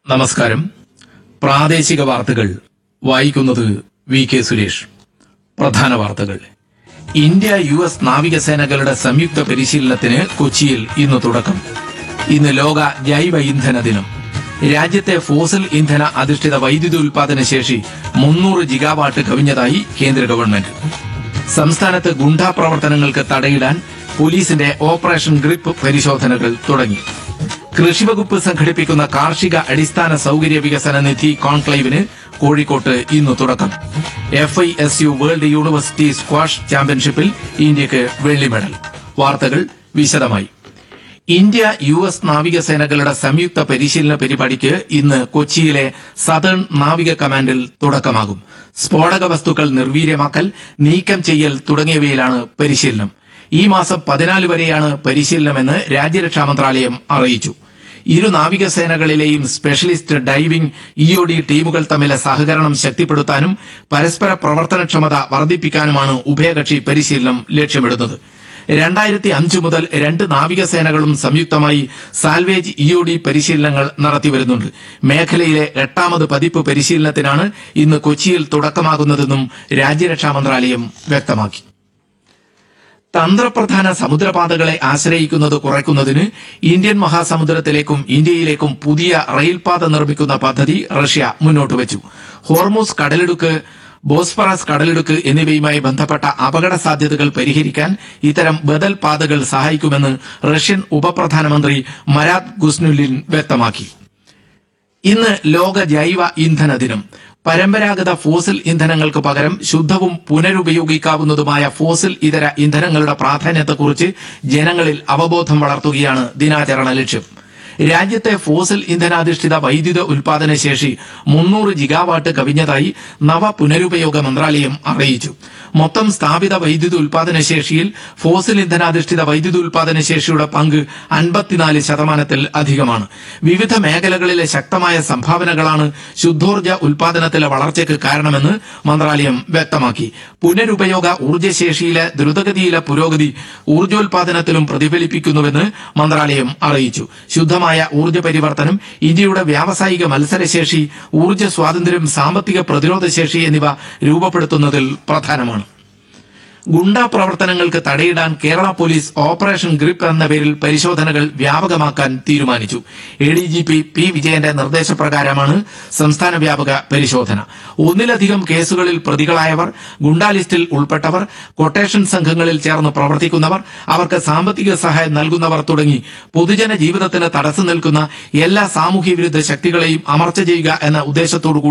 നമസ്കാരം പ്രാദേശിക വാർത്തകൾ വായിക്കുന്നത് വി കെ സുരേഷ് പ്രധാന വാർത്തകൾ ഇന്ത്യ യു എസ് നാവികസേനകളുടെ സംയുക്ത പരിശീലനത്തിന് കൊച്ചിയിൽ ഇന്ന് തുടക്കം ഇന്ന് ലോക ജൈവ ഇന്ധന ദിനം രാജ്യത്തെ ഫോസിൽ ഇന്ധന അധിഷ്ഠിത വൈദ്യുതി ഉൽപാദന ശേഷി മുന്നൂറ് ജിഗാവാട്ട് കവിഞ്ഞതായി കേന്ദ്ര ഗവൺമെന്റ് സംസ്ഥാനത്ത് ഗുണ്ടാ പ്രവർത്തനങ്ങൾക്ക് തടയിടാൻ പോലീസിന്റെ ഓപ്പറേഷൻ ഗ്രിപ്പ് പരിശോധനകൾ തുടങ്ങി കൃഷിവകുപ്പ് സംഘടിപ്പിക്കുന്ന കാർഷിക അടിസ്ഥാന സൗകര്യ വികസന നിധി കോൺക്ലേവിന് കോഴിക്കോട്ട് ഇന്ന് തുടക്കം F I S U world university squash ചാമ്പ്യൻഷിപ്പിൽ ഇന്ത്യക്ക് വെള്ളി മെഡൽ വാർത്തകൾ വിശദമായി ഇന്ത്യ യു എസ് നാവികസേനകളുടെ സംയുക്ത പരിശീലന പരിപാടിക്ക് ഇന്ന് കൊച്ചിയിലെ സതേൺ നാവിക കമാൻഡിൽ തുടക്കമാകും സ്ഫോടക വസ്തുക്കൾ നിർവീര്യമാക്കൽ നീക്കം ചെയ്യൽ തുടങ്ങിയവയിലാണ് പരിശീലനം ഈ മാസം പതിനാല് വരെയാണ് പരിശീലനമെന്ന് രാജ്യരക്ഷാ മന്ത്രാലയം അറിയിച്ചു ഇരു നാവികസേനകളിലെയും സ്പെഷ്യലിസ്റ്റ് ഡൈവിംഗ് ഇഒഡി ടീമുകൾ തമ്മിലെ സഹകരണം ശക്തിപ്പെടുത്താനും പരസ്പര പ്രവർത്തനക്ഷമത വർദ്ധിപ്പിക്കാനുമാണ് ഉഭയകക്ഷി പരിശീലനം ലക്ഷ്യമിടുന്നത് രണ്ടായിരത്തി അഞ്ച് മുതൽ രണ്ട് നാവികസേനകളും സംയുക്തമായി സാൽവേജ് ഇഒഡി പരിശീലനങ്ങൾ നടത്തിവരുന്നുണ്ട് മേഖലയിലെ എട്ടാമത് പതിപ്പ് പരിശീലനത്തിനാണ് ഇന്ന് കൊച്ചിയിൽ തുടക്കമാകുന്നതെന്നും രാജ്യരക്ഷാ മന്ത്രാലയം വ്യക്തമാക്കി തന്ത്രപ്രധാന സമുദ്രപാതകളെ ആശ്രയിക്കുന്നത് കുറയ്ക്കുന്നതിന് ഇന്ത്യൻ മഹാസമുദ്രത്തിലേക്കും ഇന്ത്യയിലേക്കും പുതിയ റെയിൽപാത നിർമ്മിക്കുന്ന പദ്ധതി റഷ്യ മുന്നോട്ട് വെച്ചു ഹോർമൂസ് കടലിടുക്ക് ബോസ്ഫറസ് കടലിടുക്ക് എന്നിവയുമായി ബന്ധപ്പെട്ട അപകട സാധ്യതകൾ പരിഹരിക്കാൻ ഇത്തരം ബദൽ പാതകൾ സഹായിക്കുമെന്ന് റഷ്യൻ ഉപപ്രധാനമന്ത്രി മരാത് ഗുസ്നുലിൻ വ്യക്തമാക്കി ഇന്ന് ലോക ജൈവ ഇന്ധന ദിനം പരമ്പരാഗത ഫോസിൽ ഇന്ധനങ്ങൾക്ക് പകരം ശുദ്ധവും പുനരുപയോഗിക്കാവുന്നതുമായ ഫോസിൽ ഇതര ഇന്ധനങ്ങളുടെ പ്രാധാന്യത്തെക്കുറിച്ച് ജനങ്ങളിൽ അവബോധം വളർത്തുകയാണ് ദിനാചരണ ലക്ഷ്യം രാജ്യത്തെ ഫോസിൽ ഇന്ധനാധിഷ്ഠിത വൈദ്യുത ഉൽപാദന ശേഷി മുന്നൂറ് ജിഗാവാട്ട് കവിഞ്ഞതായി നവ പുനരുപയോഗ മന്ത്രാലയം അറിയിച്ചു മൊത്തം സ്ഥാപിത വൈദ്യുത ഉൽപാദന ശേഷിയിൽ ഫോസിൽ ഇന്ധനാധിഷ്ഠിത വൈദ്യുത ഉൽപാദന ശേഷിയുടെ പങ്ക് അൻപത്തിനാല് ശതമാനത്തിൽ അധികമാണ് വിവിധ മേഖലകളിലെ ശക്തമായ സംഭാവനകളാണ് ശുദ്ധോർജ ഉൽപാദനത്തിലെ വളർച്ചയ്ക്ക് കാരണമെന്ന് മന്ത്രാലയം വ്യക്തമാക്കി പുനരുപയോഗ ഊർജ്ജശേഷിയിലെ ദ്രുതഗതിയിലെ പുരോഗതി ഊർജ്ജോൽപാദനത്തിലും പ്രതിഫലിപ്പിക്കുന്നുവെന്ന് മന്ത്രാലയം അറിയിച്ചു ശുദ്ധമായ ഊർജ്ജ പരിവർത്തനം ഇന്ത്യയുടെ വ്യാവസായിക മത്സരശേഷി ഊർജ്ജ സ്വാതന്ത്ര്യം സാമ്പത്തിക പ്രതിരോധ ശേഷി എന്നിവ രൂപപ്പെടുത്തുന്നതിൽ പ്രധാനമാണ് ഗുണ്ടാ പ്രവർത്തനങ്ങൾക്ക് തടയിടാൻ കേരള പോലീസ് ഓപ്പറേഷൻ ഗ്രിപ്പ് എന്ന പേരിൽ പരിശോധനകൾ വ്യാപകമാക്കാൻ തീരുമാനിച്ചു A D G P P വിജയന്റെ നിർദ്ദേശപ്രകാരമാണ് സംസ്ഥാന വ്യാപക പരിശോധന ഒന്നിലധികം കേസുകളിൽ പ്രതികളായവർ ഗുണ്ടാ ലിസ്റ്റിൽ ഉൾപ്പെട്ടവർ കൊട്ടേഷൻ സംഘങ്ങളിൽ ചേർന്ന് പ്രവർത്തിക്കുന്നവർ അവർക്ക് സാമ്പത്തിക സഹായം നൽകുന്നവർ തുടങ്ങി പൊതുജന ജീവിതത്തിന് തടസ്സം നിൽക്കുന്ന എല്ലാ സാമൂഹ്യ വിരുദ്ധ ശക്തികളെയും അമർച്ച ചെയ്യുക എന്ന ഉദ്ദേശത്തോടു